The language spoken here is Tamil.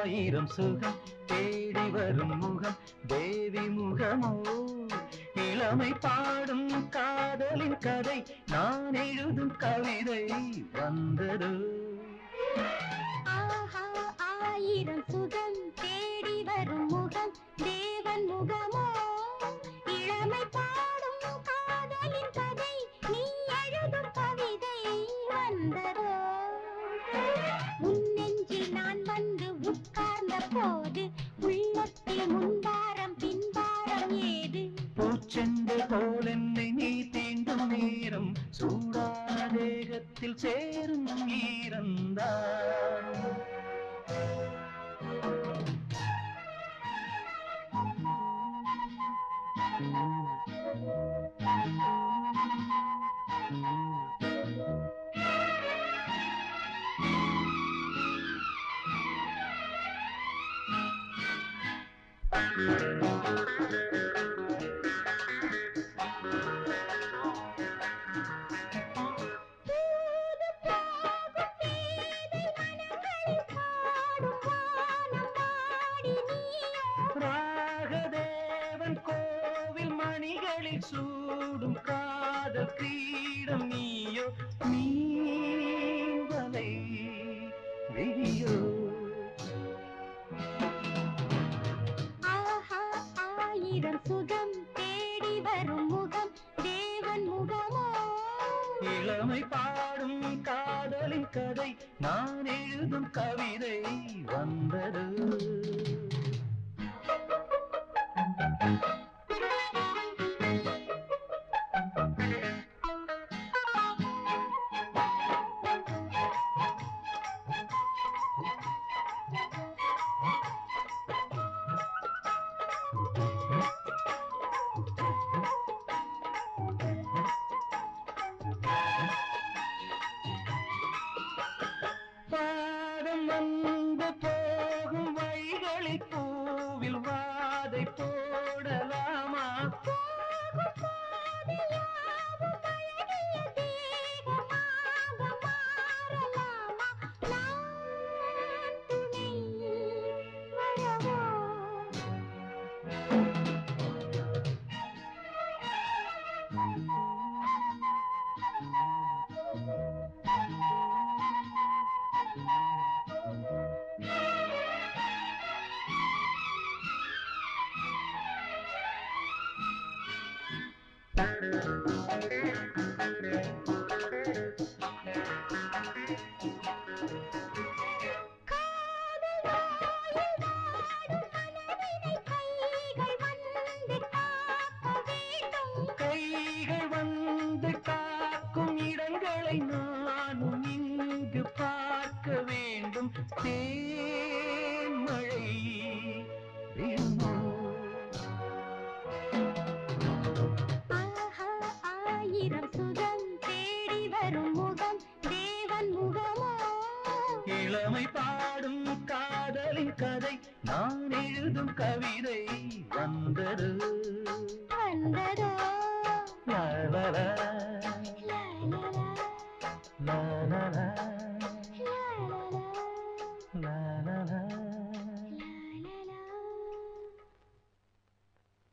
ஆயிரம் சுகம் தேடி வரும் முகம் தேவி முகமோ இளமை பாடும் காதலின் கதை நான் எழுதும் கவிதை வந்ததோ ஆஹா ஆயிரம் சுகம் தேடி வரும் முகம் தேவன் முகமோ இளமை பாடும் காதலின் கதை நீ எழுதும் கவிதை வந்ததோ உன் நெஞ்சில் நான் வந்து உட்கார்ந்த போது உள்ளத்தில் முன்பாரம் பின்பாரம் ஏது பூச்செண்டு போல் என்னை நீ தீண்டும் நேரம் சூடான தேகத்தில் சேரும் ஈரந்தான் தூது போகும் பேதை மனங்களில் பாடும் வானம் பாடி நீயோ ராகதேவன் கோவில் மணிகளில் சூடும் காதல் கிரீடம் நீயோ நீவலை விழியோ ஆஹா ஆயிரம் சுகம் தேடி வரும் முகம் தேவன் முகமோ இளமை பாடும் காதலின் கதை நான் எழுதும் கவிதை வந்தது பாதம் வந்து போகும் வழிகளில் பூவில் வாதை போடலாமா போகும் பாதையாவும் அழகிய தேகமாக மாறலாமா நான் துணை வரவோ காதல் நோயில் வாடும் மனதினை கைகள் வந்து காக்க வேண்டும் கைகள் வந்து காக்கும் இடங்களை நானும் இங்கு பார்க்க வேண்டும் தேன்மழை விழுமோ ஆஹா ஆயிரம் சுகம் தேடி வரும் முகம் தேவன் முகமோ இளமை பாடும் காதலின் கதை நான் எழுதும் கவிதை வந்தது